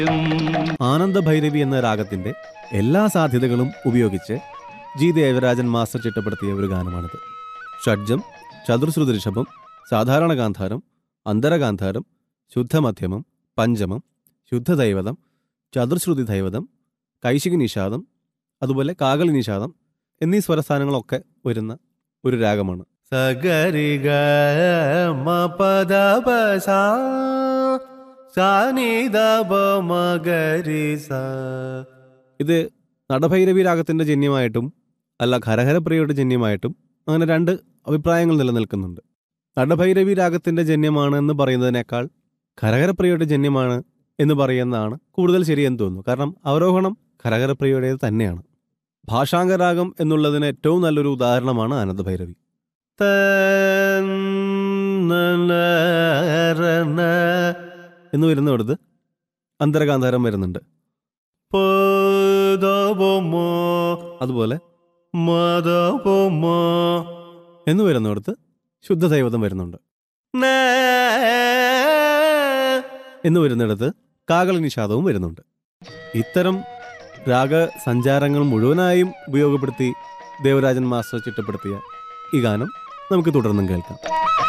ആനന്ദഭൈരവി എന്ന രാഗത്തിന്റെ എല്ലാ സാധ്യതകളും ഉപയോഗിച്ച് ജി ദേവരാജൻ മാസ്റ്റർ ചിട്ടപ്പെടുത്തിയ ഒരു ഗാനമാണിത് ഷഡ്ജം ചതുർശ്രുതി ഋഷഭം സാധാരണ ഗാന്ധാരം അന്തരഗാന്ധാരം ശുദ്ധമധ്യമം പഞ്ചമം ശുദ്ധദൈവതം ചതുർശ്രുതി ദൈവതം കൈശിക നിഷാദം അതുപോലെ കാകളി നിഷാദം എന്നീ സ്വരസ്ഥാനങ്ങളൊക്കെ വരുന്ന ഒരു രാഗമാണ് സഗരിഗ മപദ മഗരി സ ഇത് നടഭൈരവി രാഗത്തിന്റെ ജന്യമായിട്ടും അല്ല ഖരഹരപ്രിയയുടെ ജന്യമായിട്ടും അങ്ങനെ രണ്ട് അഭിപ്രായങ്ങൾ നിലനിൽക്കുന്നുണ്ട് നടഭൈരവി രാഗത്തിന്റെ ജന്യമാണ് എന്ന് പറയുന്നതിനേക്കാൾ ഖരഹരപ്രിയയുടെ ജന്യമാണ് എന്ന് പറയുന്നതാണ് കൂടുതൽ ശരിയെന്ന് തോന്നുന്നു കാരണം അവരോഹണം ഖരഹരപ്രിയയുടേത് തന്നെയാണ് ഭാഷാംഗരാഗം എന്നുള്ളതിന് ഏറ്റവും നല്ലൊരു ഉദാഹരണമാണ് ആനന്ദഭൈരവി എന്ന് വരുന്നിടത്ത് അന്തരകാന്താരം വരുന്നുണ്ട് അതുപോലെ എന്ന് വരുന്നിടത്ത് ശുദ്ധദൈവതം വരുന്നുണ്ട് എന്ന് വരുന്നിടത്ത് കാകളി നിഷാദവും വരുന്നുണ്ട് ഇത്തരം രാഗസഞ്ചാരങ്ങൾ മുഴുവനായും ഉപയോഗപ്പെടുത്തി ദേവരാജൻ മാസ്റ്റർ ചിട്ടപ്പെടുത്തിയ ഈ ഗാനം നമുക്ക് തുടർന്നും കേൾക്കാം